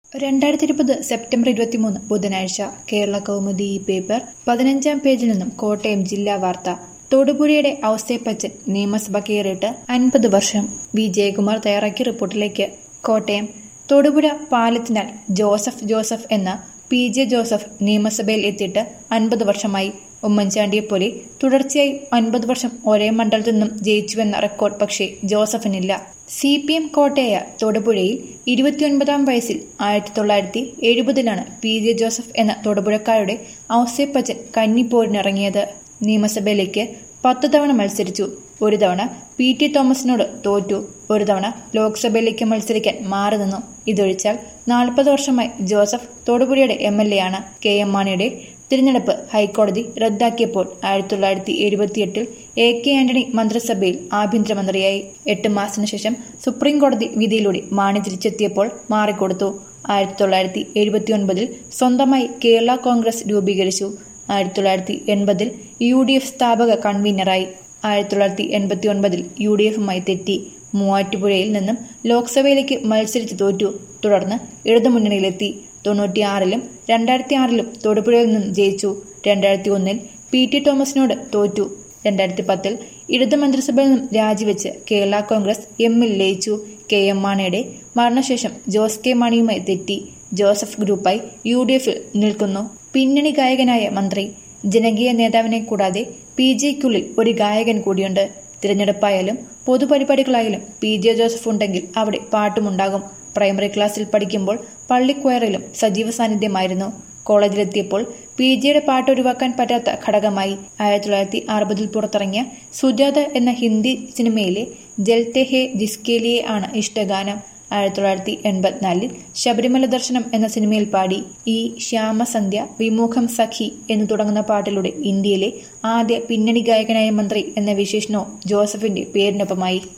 രണ്ടായിരത്തി ഇരുപത് സെപ്റ്റംബർ ഇരുപത്തിമൂന്ന് ബുധനാഴ്ച കേരള കൗമുദി ഈ പേപ്പർ പതിനഞ്ചാം പേജിൽ നിന്നും കോട്ടയം ജില്ലാ വാർത്ത തൊടുപുഴയുടെ ഔസേപ്പച്ചൻ നിയമസഭ കയറിയിട്ട് അൻപത് വർഷം വി ജയകുമാർ തയ്യാറാക്കിയ റിപ്പോർട്ടിലേക്ക് കോട്ടയം തൊടുപുഴ പാലത്തിനാൽ ജോസഫ് ജോസഫ് എന്ന പി ജെ ജോസഫ് നിയമസഭയിൽ എത്തിയിട്ട് അൻപത് വർഷമായി ഉമ്മൻചാണ്ടിയെ പോലെ തുടർച്ചയായി അൻപത് വർഷം ഒരേ മണ്ഡലത്തിൽ നിന്നും ജയിച്ചുവെന്ന റെക്കോർഡ് പക്ഷേ ജോസഫിനില്ല സി പി എം കോട്ടയായ തൊടുപുഴയിൽ ഇരുപത്തിയൊൻപതാം വയസ്സിൽ ആയിരത്തി തൊള്ളായിരത്തി എഴുപതിലാണ് പി ജെ ജോസഫ് എന്ന തൊടുപുഴക്കാരുടെ ഔസേപ്പച്ചൻ കന്നിപ്പോരിനിറങ്ങിയത് നിയമസഭയിലേക്ക് പത്ത് തവണ മത്സരിച്ചു ഒരു തവണ പി ടി തോമസിനോട് തോറ്റു ഒരു തവണ ലോക്സഭയിലേക്ക് മത്സരിക്കാൻ മാറി നിന്നു ഇതൊഴിച്ചാൽ നാൽപ്പത് വർഷമായി ജോസഫ് തൊടുപുഴയുടെ എം എൽ എ ആണ് കെ എം മാണിയുടെ തിരഞ്ഞെടുപ്പ് ഹൈക്കോടതി റദ്ദാക്കിയപ്പോൾ ആയിരത്തി തൊള്ളായിരത്തി എഴുപത്തിയെട്ടിൽ എ കെ ആന്റണി മന്ത്രിസഭയിൽ ആഭ്യന്തരമന്ത്രിയായി എട്ട് മാസത്തിനു ശേഷം സുപ്രീം കോടതി വിധിയിലൂടെ മാണി തിരിച്ചെത്തിയപ്പോൾ മാറിക്കൊടുത്തു ആയിരത്തി തൊള്ളായിരത്തി എഴുപത്തിയൊൻപതിൽ സ്വന്തമായി കേരള കോൺഗ്രസ് രൂപീകരിച്ചു ആയിരത്തി തൊള്ളായിരത്തി എൺപതിൽ യു ഡി എഫ് സ്ഥാപക കൺവീനറായി ആയിരത്തി തൊള്ളായിരത്തി എൺപത്തി ഒൻപതിൽ യു ഡി എഫുമായി തെറ്റി മൂവാറ്റുപുഴയിൽ നിന്നും ലോക്സഭയിലേക്ക് മത്സരിച്ച് തോറ്റു തുടർന്ന് ഇടതുമുന്നണിയിലെത്തി തൊണ്ണൂറ്റിയാറിലും രണ്ടായിരത്തി ആറിലും തൊടുപുഴയിൽ നിന്നും ജയിച്ചു രണ്ടായിരത്തി ഒന്നിൽ പി ടി തോമസിനോട് തോറ്റു രണ്ടായിരത്തി പത്തിൽ ഇടതു മന്ത്രിസഭയിൽ നിന്നും രാജിവെച്ച് കേരള കോൺഗ്രസ് എമ്മിൽ ലയിച്ചു കെ എം മാണിയുടെ മരണശേഷം ജോസ് കെ മാണിയുമായി തെറ്റി ജോസഫ് ഗ്രൂപ്പായി യു ഡി എഫിൽ നിൽക്കുന്നു പിന്നണി ഗായകനായ മന്ത്രി ജനകീയ നേതാവിനെ കൂടാതെ പി ജെക്കുള്ളിൽ ഒരു ഗായകൻ കൂടിയുണ്ട് തിരഞ്ഞെടുപ്പായാലും പൊതുപരിപാടികളായാലും പി ജെ ജോസഫ് ഉണ്ടെങ്കിൽ അവിടെ പാട്ടുമുണ്ടാകും പ്രൈമറി ക്ലാസ്സിൽ പഠിക്കുമ്പോൾ പള്ളിക്വയറിലും സജീവ സാന്നിധ്യമായിരുന്നു കോളേജിലെത്തിയപ്പോൾ പി ജിയുടെ പാട്ട് ഒഴിവാക്കാൻ പറ്റാത്ത ഘടകമായി ആയിരത്തി തൊള്ളായിരത്തി അറുപതിൽ പുറത്തിറങ്ങിയ സുജാത എന്ന ഹിന്ദി സിനിമയിലെ ജൽത്തെ ഹേ ജിസ്കേലിയെ ആണ് ഇഷ്ടഗാനം ആയിരത്തി തൊള്ളായിരത്തി എൺപത്തിനാലിൽ ശബരിമല ദർശനം എന്ന സിനിമയിൽ പാടി ഈ ശ്യാമസന്ധ്യ വിമുഖം സഖി എന്ന് തുടങ്ങുന്ന പാട്ടിലൂടെ ഇന്ത്യയിലെ ആദ്യ പിന്നണി ഗായകനായ മന്ത്രി എന്ന വിശേഷണവും ജോസഫിന്റെ പേരിനൊപ്പമായി